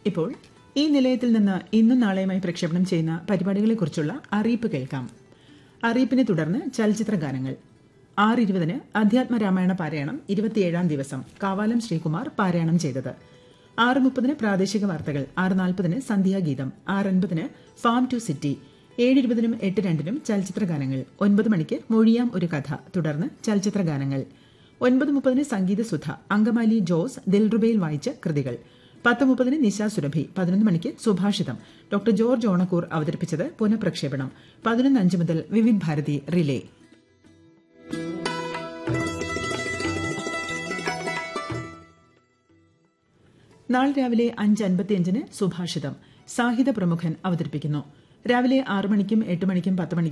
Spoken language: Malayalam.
ഇപ്പോൾ ഈ നിലയത്തിൽ നിന്ന് ഇന്നും നാളെയുമായി പ്രക്ഷേപണം ചെയ്യുന്ന പരിപാടികളെക്കുറിച്ചുള്ള അറിയിപ്പ് കേൾക്കാം അറിയിപ്പിനെ തുടർന്ന് ചലച്ചിത്ര ഗാനങ്ങൾ ആറ് ഇരുപതിന് അധ്യാത്മ രാമായണ പാരായണം ഇരുപത്തിയേഴാം ദിവസം കാവാലം ശ്രീകുമാർ പാരായണം ചെയ്തത് ആറ് മുപ്പതിന് പ്രാദേശിക വാർത്തകൾ ആറ് നാൽപ്പതിന് സന്ധ്യാഗീതം ആറ് അൻപതിന് ഫാം ടു സിറ്റി ഏഴ് ഇരുപതിനും എട്ട് രണ്ടിനും ചലച്ചിത്ര ഗാനങ്ങൾ ഒൻപത് മണിക്ക് മൊഴിയാം ഒരു കഥ തുടർന്ന് ചലച്ചിത്ര ഗാനങ്ങൾ ഒൻപത് മുപ്പതിന് സംഗീത സുധ അങ്കമാലി ജോസ് ദിൽറുബയിൽ വായിച്ച കൃതികൾ പത്ത് മുപ്പതിന് നിശാ സുരഭി പതിനൊന്ന് മണിക്ക് സുഭാഷിതം ഡോക്ടർ ജോർജ് ഓണക്കൂർ അവതരിപ്പിച്ചത് പുനഃപ്രക്ഷേപണം പതിനൊന്ന് അഞ്ച് മുതൽ വിവിധ് ഭാരതി റിലേ നാളെ രാവിലെ അഞ്ച് അൻപത്തിയഞ്ചിന് സുഭാഷിതം സാഹിത്യ പ്രമുഖൻ അവതരിപ്പിക്കുന്നു രാവിലെ ആറ് മണിക്കും എട്ട് മണിക്കും പത്ത് മണിക്കും